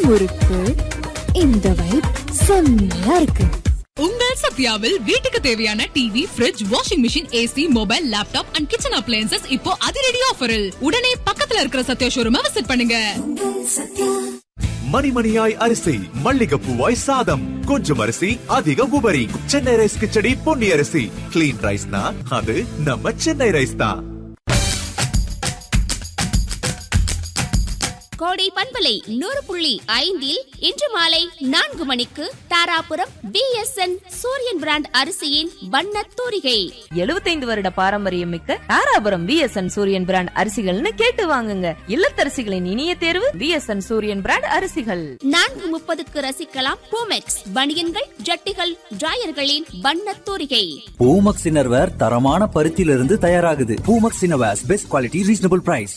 முறுக்கு இந்த வைப் செம்மையா இருக்கு உங்கள் சத்யாவில் வீட்டுக்கு தேவையான TV fridge washing machine AC mobile laptop and kitchen appliances இப்போ அதிரடி ஆஃபரில் உடனே பக்கத்துல இருக்கிற சத்யா ஷோரூமை விசிட் பண்ணுங்க மணிமணியாய் அரிசி மல்லிகைப்பூவாய் சாதம் கொஞ்சம் அரிசி அதிக உபரி சென்னை ரைஸ் கிச்சடி பொன்னி அரிசி கிளீன் ரைஸ்னா அது நம்ம சென்னை ரைஸ் தான் கோடை பண்பலை நூறு புள்ளி ஐந்தில் இன்று மாலை நான்கு மணிக்கு தாராபுரம் பிஎஸ்என் சூரியன் பிராண்ட் அரிசியின் வண்ணத் தூரிகை எழுபத்தைந்து வருட பாரம்பரியம் மிக்க தாராபுரம் விஎஸ்என் சூரியன் பிராண்ட் அரிசிகள்னு கேட்டு வாங்குங்க இல்லத்தரசிகளின் இனிய தேர்வு விஎஸ்என் சூரியன் பிராண்ட் அரிசிகள் நான்கு முப்பதுக்கு ரசிக்கலாம் பூமெக்ஸ் பனியன்கள் ஜட்டிகள் டிராயர்களின் வண்ணத் தூரிகை பூமக்ஸ் இன்னர்வேர் தரமான பருத்தியிலிருந்து தயாராகுது Poomex innerwears best quality reasonable price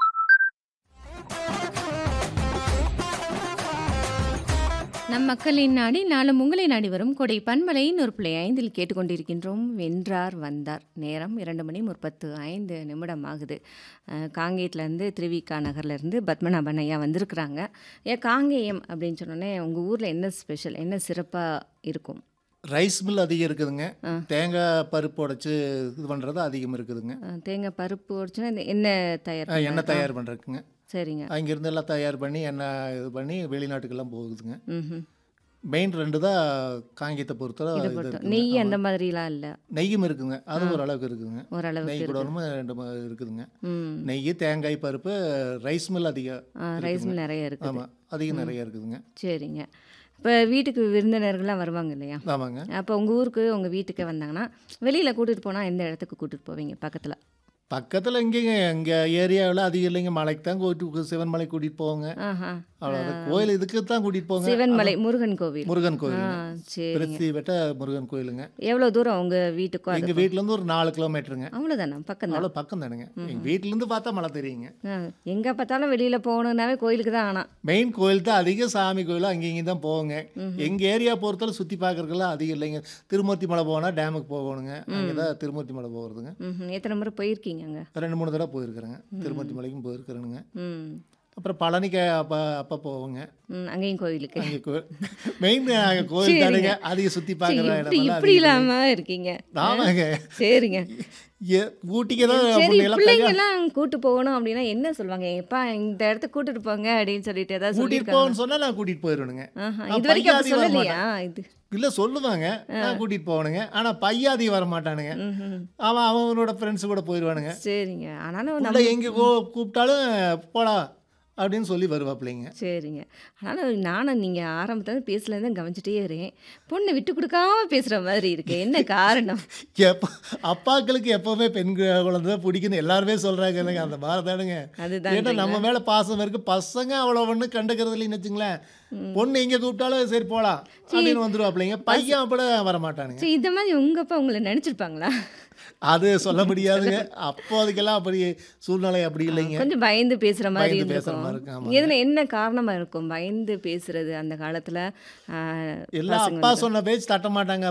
நம் மக்களின் நாடி நாளும் உங்களை நாடி வரும் கொடை பன்மலையின் ஒரு பிள்ளை ஐந்தில் கேட்டுக்கொண்டிருக்கின்றோம் வென்றார் வந்தார் நேரம் இரண்டு மணி முப்பத்து ஐந்து நிமிடம் ஆகுது அஹ், காங்கேயத்துலேருந்து திருவிக்கா நகர்லேருந்து பத்மநாபன் ஐயா வந்திருக்கிறாங்க ஏன் காங்கேயம் அப்படின்னு சொன்னோன்னே உங்கள் ஊரில் என்ன ஸ்பெஷல் என்ன சிறப்பாக இருக்கும் ரைஸ் மில் அதிகம் இருக்குதுங்க ஆ. தேங்காய் பருப்பு உடைச்சு இது பண்ணுறது அதிகம் இருக்குதுங்க அஹ், தேங்காய் பருப்பு உடைச்சுன்னா இந்த எண்ணெய் தயார் ஆ, எண்ணெய் பண்றதா? தயார் பண்ணுறதுக்குங்க சரிங்க அங்கேருந்து எல்லாம் தயார் பண்ணி எண்ணெய் இது பண்ணி வெளிநாட்டுக்கெல்லாம் போகுதுங்க ம் மெயின் ரெண்டு தான் காங்கியத்தை பொறுத்தவரை இதை இது பொறுத்த இருக்குங்க. நெய் அந்த ஆமா. மாதிரிலாம் இல்லை நெய்யும் இருக்குங்க அது ஓரளவுக்கு இருக்குதுங்க நெய் ஓரளவுக்கு கூட இருக்கு ரெண்டு ம- இருக்குதுங்க ம் நெய் தேங்காய் பருப்பு ரைஸ் மில் அதிகம் ரைஸ் இருக்குதுங்க. மில் நிறைய இருக்குது ஆமாம் அதிகம் நிறைய இருக்குதுங்க சரிங்க இப்போ வீட்டுக்கு விருந்தினர்கள்லாம் வருவாங்க இல்லையா ஆமாங்க அப்போ உங்கள் ஊருக்கு உங்கள் வீட்டுக்கு வந்தாங்கன்னா வெளியில் கூட்டிகிட்டு போனால் எந்த இடத்துக்கு கூட்டிகிட்டு போவீங்க பக்கத்தில் பக்கத்தில் எங்கேங்க எங்கள் ஏரியாவில் அதிகம் இல்லைங்க மலைக்கு தான் கூட்டி சிவன்மலை கூட்டிகிட்டு போவோங்க ஆஹா அவ்வளோதான் கோயில் இதுக்கு தான் கூட்டிகிட்டு போங்க சிவன்மலை முருகன் கோவில் முருகன் ஆ கோயில் சரிங்க பிரசி வெட்ட முருகன் கோயிலுங்க எவ்வளோ தூரம் உங்கள் வீட்டுக்கும் எங்க அதுக்கும்? வீட்ல இருந்து ஒரு நாலு கிலோமீட்டருங்க அவ்வளோதானா பக்கம் தான் அவ்வளோ பக்கம் தானுங்க எங்க வீட்ல இருந்து பார்த்தா மழை தெரியுங்க எங்கே பார்த்தாலும் வெளியில் போகணுன்னாவே கோயிலுக்கு தான் ஆனால் மெயின் கோயில் தான் அதிக சாமி கோயில் அங்கே இங்கேயும் தான் போவோங்க எங்க ஏரியா பொறுத்தவரை சுத்தி பார்க்கறதுக்கெல்லாம் அதிகம் இல்லைங்க திருமூர்த்தி மலை போனா டேமுக்கு போகணுங்க அங்கே தான் திருமூர்த்தி மலை போகிறதுங்க ம் எத்தனை முறை போயிருக்கீங்க அங்கே ரெண்டு மூணு தடவை போயிருக்கிறேங்க திருமூர்த்தி மலைக்கும் போயிருக்கிறேனுங்க ம் அப்புறம் பழனிக்கு அப்போ அப்போ போவோங்க ம் அங்கேயும் கோயிலுக்கு அங்கே கோயில் மெயின் கோயில் தானுங்க அதிக சுற்றி சரி, பார்க்குற இப்படி இடமெல்லாம் இப்படி அதிகம் இல்லாம இருக்கீங்க ஆமாங்க சரிங்க ஏ- ஊட்டிக்கு தான் சரி முன்னையெல்லாம் பிள்ளைங்க பெரிய- எல்லாம் கூட்டு போகணும் அப்படின்னா என்ன சொல்லுவாங்க எப்பா இந்த இடத்துக்கு கூட்டிட்டு போங்க அப்படின்னு சொல்லிட்டு ஏதாவது கூட்டிட்டு சொல்லியிருக்காங்க போகணும்னு சொன்னா நான் கூட்டிட்டு போயிடுவேனுங்க ஆஹா, நான் இது வரைக்கும் அப்படி பையாதி வர சொல்லலையா இது இல்ல சொல்லுவாங்க நான் கூட்டிட்டு போவனுங்க ஆனா பையாதி வர மாட்டானுங்க ம்ஹும். அவன் அவனோட ஃப்ரெண்ட்ஸ் கூட போயிடுவானுங்க சரிங்க ஆனாலும் உள்ள நம்ம எங்க கூ- கூப்பிட்டாலும் போடா அப்படின்னு சொல்லி வருவாப்பிள்ளைங்க சரிங்க ஆனாலும் நானும் நீங்கள் ஆரம்பத்துல பேசலேருந்து கவனிச்சிட்டே வரேன் பொண்ணை விட்டு கொடுக்காம பேசுகிற மாதிரி இருக்கு என்ன காரணம் எப்போ அப்பாக்களுக்கு எப்பவுமே பெண் குழந்தை தான் பிடிக்குன்னு எல்லாருமே சொல்றாங்க இல்லைங்க அந்த மாதிரி தானுங்க அதுதான் ஏன்னா நம்ம மேல பாசம் இருக்கு பசங்க அவ்வளோ ஒண்ணு கண்டுக்கிறது இல்லைன்னு வச்சுங்களேன் பொண்ணு எங்க கூப்பிட்டாலும் சரி போலாம் அப்படின்னு வந்துருவாப்பிள்ளைங்க பையன் அப்பட வர மாட்டானுங்க சரி இந்த மாதிரி உங்கள் அப்பா உங்களை நினச்சிருப்பாங்களா அது சொல்ல முடியாதுங்க அப்போ அதுக்கெல்லாம் அப்படி சூழ்நிலை அப்படி இல்லைங்க கொஞ்சம் பயந்து பேசுகிற மாதிரி பயந்து பேசுற மாதிரி இருக்கும் இருக்கும், ஆமாங்க. எதுல என்ன காரணமாக இருக்கும் பயந்து பேசுறது அந்த காலத்தில் எல்லாம் அப்பா சொன்ன பேச்சு தட்ட மாட்டாங்க